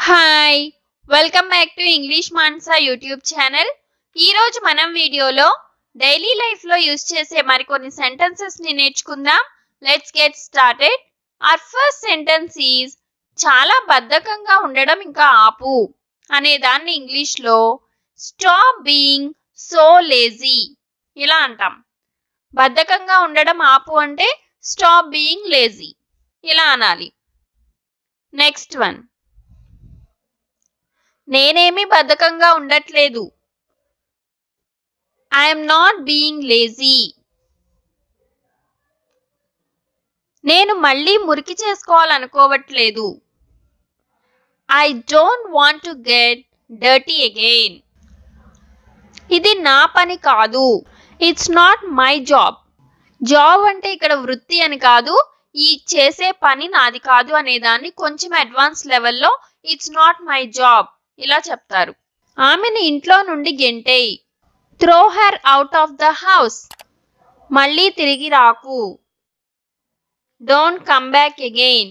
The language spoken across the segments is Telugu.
hi welcome back to English Mansa YouTube channel ఈ రోజు మనం వీడియోలో డైలీ లైఫ్ లో యూజ్ చేసే మరికొన్ని సెంటెన్సెస్ ని నేర్చుకుందాం let's get started our first sentence is చాలా బద్ధకంగా ఉండడం ఇంకా ఆపు అనే దాన్ని ఇంగ్లీష్ లో స్టాప్ బీయింగ్ సో లేజీ ఇలా అంటాం బద్ధకంగా ఉండడం ఆపు అంటే స్టాప్ బీయింగ్ లేజీ ఇలా అనాలి నెక్స్ట్ వన్ నేనేమి బద్ధకంగా ఉండట్లేదు ఐఎమ్ నాట్ బీయింగ్ లేజీ నేను మళ్ళీ మురికి చేసుకోవాలనుకోవట్లేదు I don't want to get dirty again ఇది నా పని కాదు it's not my job job అంటే ఇక్కడ వృత్తి అని కాదు ఈ చేసే పని నాది కాదు అనేదాన్ని కొంచెం అడ్వాన్స్ లెవెల్లో ఇట్స్ నాట్ మై జాబ్ ఇలా చెప్తారు ఆమెను ఇంట్లో నుండి గెంటేయి throw her out of the house మళ్ళీ తిరిగి రాకు డోంట్ కమ్ బ్యాక్ అగైన్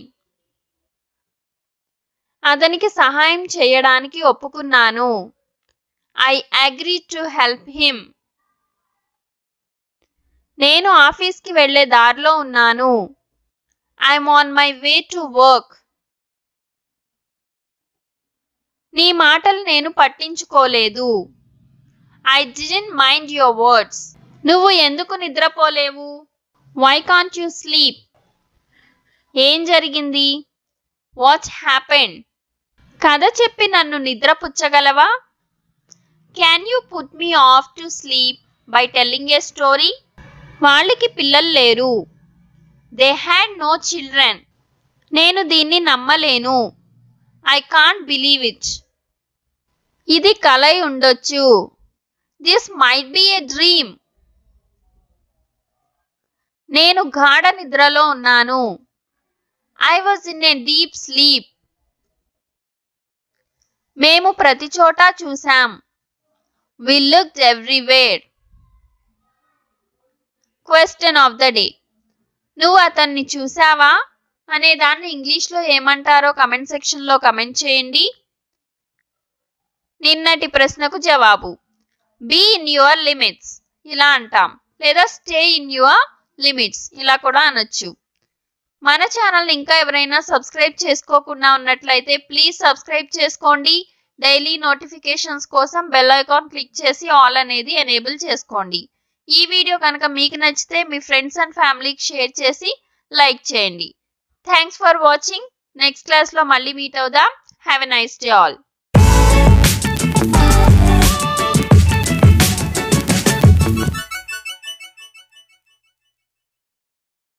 అతనికి సహాయం చేయడానికి ఒప్పుకున్నాను I agree to help him నేను ఆఫీస్కి వెళ్లే దారిలో ఉన్నాను I'm on my way to work నీ మాటలు నేను పట్టించుకోలేదు I didn't mind your words నువ్వు ఎందుకు నిద్రపోలేవు వై కాంట్ యు స్లీప్ ఏం జరిగింది వాట్ హ్యాపెండ్ కథ చెప్పి నన్ను నిద్రపుచ్చగలవా can you put me off to sleep by telling a story వాళ్ళకి పిల్లలు లేరు దే హ్యాడ్ నో చిల్డ్రన్ నేను దీన్ని నమ్మలేను ఐ కాంట్ బిలీవ్ ఇట్ ఇది కలై ఉండొచ్చు this might be a dream నేను గాఢ నిద్రలో ఉన్నాను I was in a deep sleep మేము ప్రతి చోట చూసాం we look everywhere question of the day నువ్వు అతన్ని చూసావా అనే దాన్ని ఇంగ్లీష్లో ఏమంటారో కమెంట్ సెక్షన్లో కమెంట్ చేయండి నిన్నటి ప్రశ్నకు జవాబు బీ ఇన్ యువర్ లిమిట్స్ ఇలా అంటాం లేదా స్టే ఇన్ యువర్ లిమిట్స్ ఇలా కూడా అనొచ్చు మన ఛానల్ని ఇంకా ఎవరైనా సబ్స్క్రైబ్ చేసుకోకుండా ఉన్నట్లయితే ప్లీజ్ సబ్స్క్రైబ్ చేసుకోండి డైలీ నోటిఫికేషన్స్ కోసం బెల్ ఐకాన్ క్లిక్ చేసి ఆల్ అనేది ఎనేబుల్ చేసుకోండి ఈ వీడియో కనుక మీకు నచ్చితే మీ ఫ్రెండ్స్ అండ్ ఫ్యామిలీకి షేర్ చేసి లైక్ చేయండి థ్యాంక్స్ ఫర్ వాచింగ్ నెక్స్ట్ క్లాస్లో మళ్ళీ మీట్ అవుదాం have a nice day all